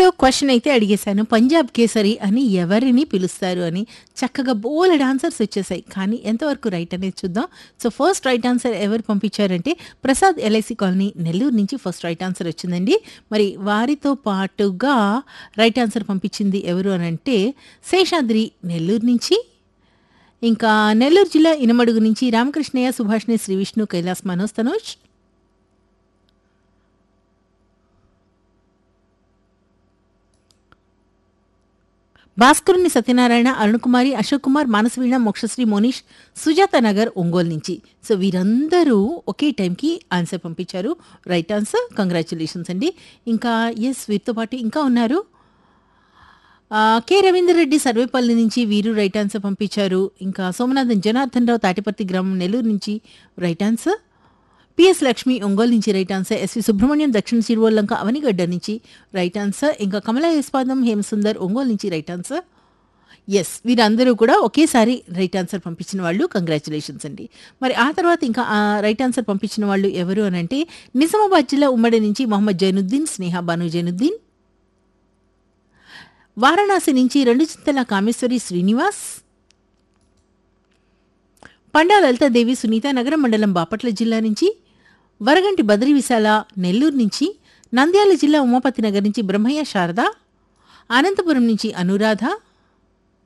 so question అయితే అడిగేశాను పంజాబ్ కేసరి అని ఎవరిని పిలుస్తారు అని చక్కగా బోలెడ్ ఆన్సర్స్ వచ్చేసాయి కానీ ఎంతవరకు రైట్ అనేది చూద్దాం సో ఫస్ట్ రైట్ ఆన్సర్ ఎవరు పంపించారంటే ప్రసాద్ ఎల్ఐసి కాలనీ నెల్లూరు నుంచి ఫస్ట్ రైట్ ఆన్సర్ వచ్చిందండి మరి వారితో పాటుగా రైట్ ఆన్సర్ పంపించింది ఎవరు అని అంటే శేషాద్రి నెల్లూరు నుంచి ఇంకా నెల్లూరు జిల్లా ఇనమడుగు నుంచి రామకృష్ణయ్య సుభాష్ని శ్రీ విష్ణు కైలాస్ మనోజ్ తనోజ్ భాస్కరుని సత్యనారాయణ అరుణకుమారి అశోక్ కుమార్ మానసవీణ మోక్షశ్రీ మోనీష్ సుజాత నగర్ ఒంగోలు నుంచి సో వీరందరూ ఒకే టైంకి ఆన్సర్ పంపించారు రైట్ ఆన్సర్ కంగ్రాచులేషన్స్ అండి ఇంకా ఎస్ వీరితో పాటు ఇంకా ఉన్నారు ఆ, కె రవీందర్ రెడ్డి సర్వేపల్లి నుంచి వీరు రైట్ ఆన్సర్ పంపించారు ఇంకా సోమనాథన్ జనార్దన్ రావు తాటిపర్తి గ్రామం నెల్లూరు నుంచి right answer PS Lakshmi Ongole నుంచి రైట్ ఆన్సర్ ఎస్వి సుబ్రహ్మణ్యం దక్షిణ సిరివోల్లంక అవనిగడ్డ నుంచి రైట్ ఆన్సర్ ఇంకా కమలా యస్పాదం హేమసుందర్ ఒంగోలు నుంచి రైట్ ఆన్సర్ ఎస్ వీరందరూ కూడా ఒకేసారి రైట్ ఆన్సర్ పంపించిన వాళ్ళు కంగ్రాచులేషన్స్ అండి మరి ఆ తర్వాత ఇంకా ఆ రైట్ ఆన్సర్ పంపించిన వాళ్ళు ఎవరు అని అంటే నిజామాబాద్ జిల్లా ఉమ్మడి నుంచి మొహమ్మద్ జైనుద్దీన్ స్నేహ బాను జైనుద్దీన్ వారణాసి నుంచి రెండు చింతల కామేశ్వరి శ్రీనివాస్ పండా లలితాదేవి సునీత నగరం మండలం బాపట్ల జిల్లా నుంచి వరగంటి బద్రి విశాల నెల్లూరు నుంచి నంద్యాల జిల్లా ఉమాపతి నగర్ నుంచి బ్రహ్మయ్య శారద అనంతపురం నుంచి అనురాధ